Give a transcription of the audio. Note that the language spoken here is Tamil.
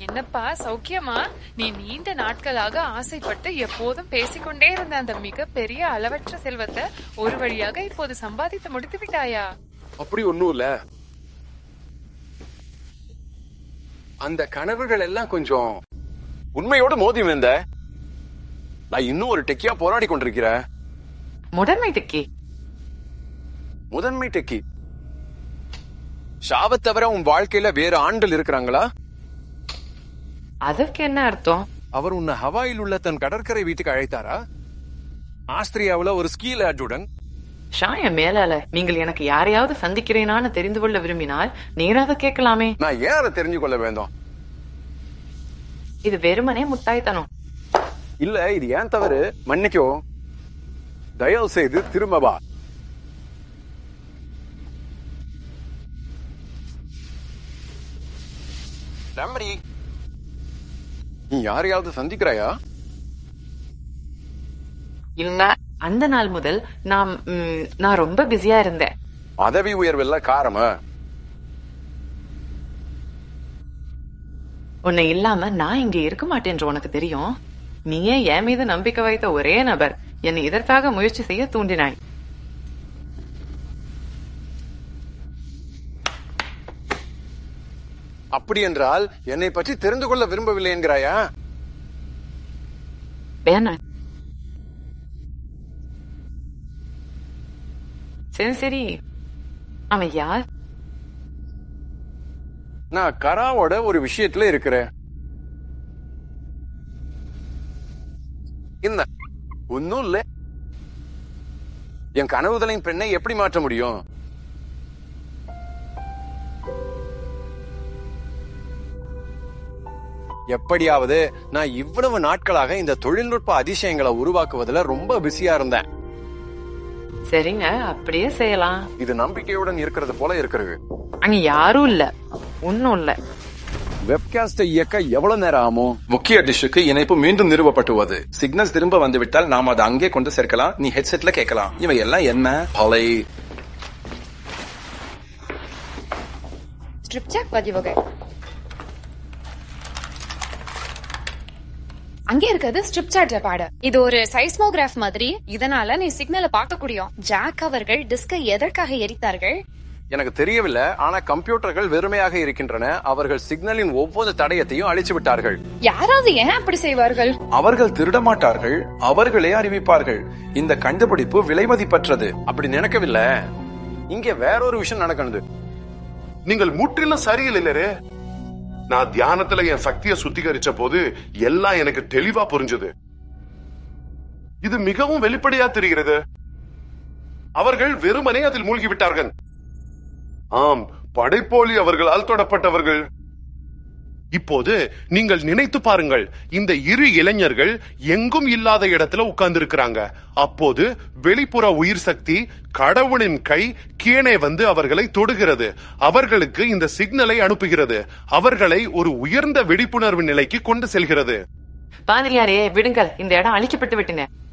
என்னப்பா சௌக்கியமா நீ நீண்ட நாட்களாக ஆசைப்பட்டு எப்போதும் பேசிக்கொண்டே இருந்த அந்த மிகப்பெரிய அளவற்ற செல்வத்தை ஒரு வழியாக இப்போது சம்பாதித்து முடித்து விட்டாயா அப்படி ஒண்ணும் இல்ல அந்த கனவுகள் எல்லாம் கொஞ்சம் உண்மையோட மோதி வந்த நான் இன்னும் ஒரு டெக்கியா போராடி கொண்டிருக்கிறேன் முதன்மை டெக்கி முதன்மை டெக்கி ஷாவத் தவிர உன் வாழ்க்கையில வேற ஆண்கள் இருக்கிறாங்களா அதற்கு என்ன அர்த்தம் அவர் உன்னை ஹவாயில் உள்ள தன் கடற்கரை வீட்டுக்கு அழைத்தாரா ஆஸ்திரியாவுல ஒரு ஸ்கீ லேட்டுடன் ஷாய மேலால நீங்கள் எனக்கு யாரையாவது சந்திக்கிறேனான்னு தெரிந்து கொள்ள விரும்பினால் நீராக கேட்கலாமே நான் ஏன் அதை தெரிஞ்சு கொள்ள வேண்டும் இது வெறுமனே முட்டாய்த்தனம் இல்ல இது ஏன் தவறு மன்னிக்கோ தயவு செய்து திரும்ப வா டம்பரி நீ யாரையாவது சந்திக்கிறாயா இல்ல அந்த நாள் முதல் நான் ம், நான் ரொம்ப பிஸியா இருந்தேன் பதவி உயர்வில்ல காரமா உன்னை இல்லாம நான் இங்க இருக்க மாட்டேன்று உனக்கு தெரியும் நீயே என் மீது நம்பிக்கை வைத்த ஒரே நபர் என்னை இதற்காக முயற்சி செய்ய தூண்டினாய் அப்படி என்றால் என்னை பற்றி தெரிந்து கொள்ள விரும்பவில்லை என்கிறாயா வேணாம் சரி சரி அவன் யார் நான் கராவோட ஒரு விஷயத்துல இருக்கிறேன் என்ன ஒன்னும் இல்ல என் கனவுகளின் பெண்ணை எப்படி மாற்ற முடியும் எப்படியாவது நான் இவ்வளவு நாட்களாக இந்த தொழில்நுட்ப அதிசயங்களை உருவாக்குவதுல ரொம்ப பிஸியா இருந்தேன் சரிங்க அப்படியே செய்யலாம் இது நம்பிக்கையுடன் இருக்கிறது போல இருக்கிறது அங்க யாரும் இல்ல ஒன்னும் இல்ல வெப்காஸ்ட இயக்க எவ்வளவு நேரம் ஆகும் முக்கிய டிஷ்ஷுக்கு இணைப்பு மீண்டும் நிறுவப்பட்டுள்ளது சிக்னல்ஸ் திரும்ப வந்துவிட்டால் நாம் அதை அங்கே கொண்டு சேர்க்கலாம் நீ ஹெட்செட்ல கேட்கலாம் இவை எல்லாம் என்ன பலை ஸ்ட்ரிப்சாக் பதிவகை அங்கே இருக்கிறது ஸ்ட்ரிப் சாட் பாடு இது ஒரு சைஸ்மோகிராஃப் மாதிரி இதனால நீ சிக்னலை பார்க்க முடியும் ஜாக் அவர்கள் டிஸ்கை எதற்காக எரித்தார்கள் எனக்கு தெரியவில்லை ஆனா கம்ப்யூட்டர்கள் வெறுமையாக இருக்கின்றன அவர்கள் சிக்னலின் ஒவ்வொரு தடயத்தையும் அழிச்சு விட்டார்கள் யாராவது ஏன் அப்படி செய்வார்கள் அவர்கள் திருட மாட்டார்கள் அவர்களே அறிவிப்பார்கள் இந்த கண்டுபிடிப்பு விலைமதிப்பற்றது அப்படி நினைக்கவில்லை இங்க வேறொரு விஷயம் நடக்கணுது நீங்கள் முற்றிலும் சரியில்லை நான் தியானத்துல என் சக்தியை சுத்திகரிச்ச போது எல்லாம் எனக்கு தெளிவா புரிஞ்சது இது மிகவும் வெளிப்படையா தெரிகிறது அவர்கள் வெறுமனே அதில் மூழ்கி விட்டார்கள் ஆம் படைப்போலி அவர்களால் தொடப்பட்டவர்கள் இப்போது நீங்கள் நினைத்து பாருங்கள் இந்த இரு இளைஞர்கள் எங்கும் இல்லாத இடத்துல உட்கார்ந்து இருக்கிறாங்க அப்போது வெளிப்புற உயிர் சக்தி கடவுளின் கை கீழே வந்து அவர்களை தொடுகிறது அவர்களுக்கு இந்த சிக்னலை அனுப்புகிறது அவர்களை ஒரு உயர்ந்த விழிப்புணர்வு நிலைக்கு கொண்டு செல்கிறது பாதிரியாரே விடுங்கள் இந்த இடம் அழிக்கப்பட்டு விட்டன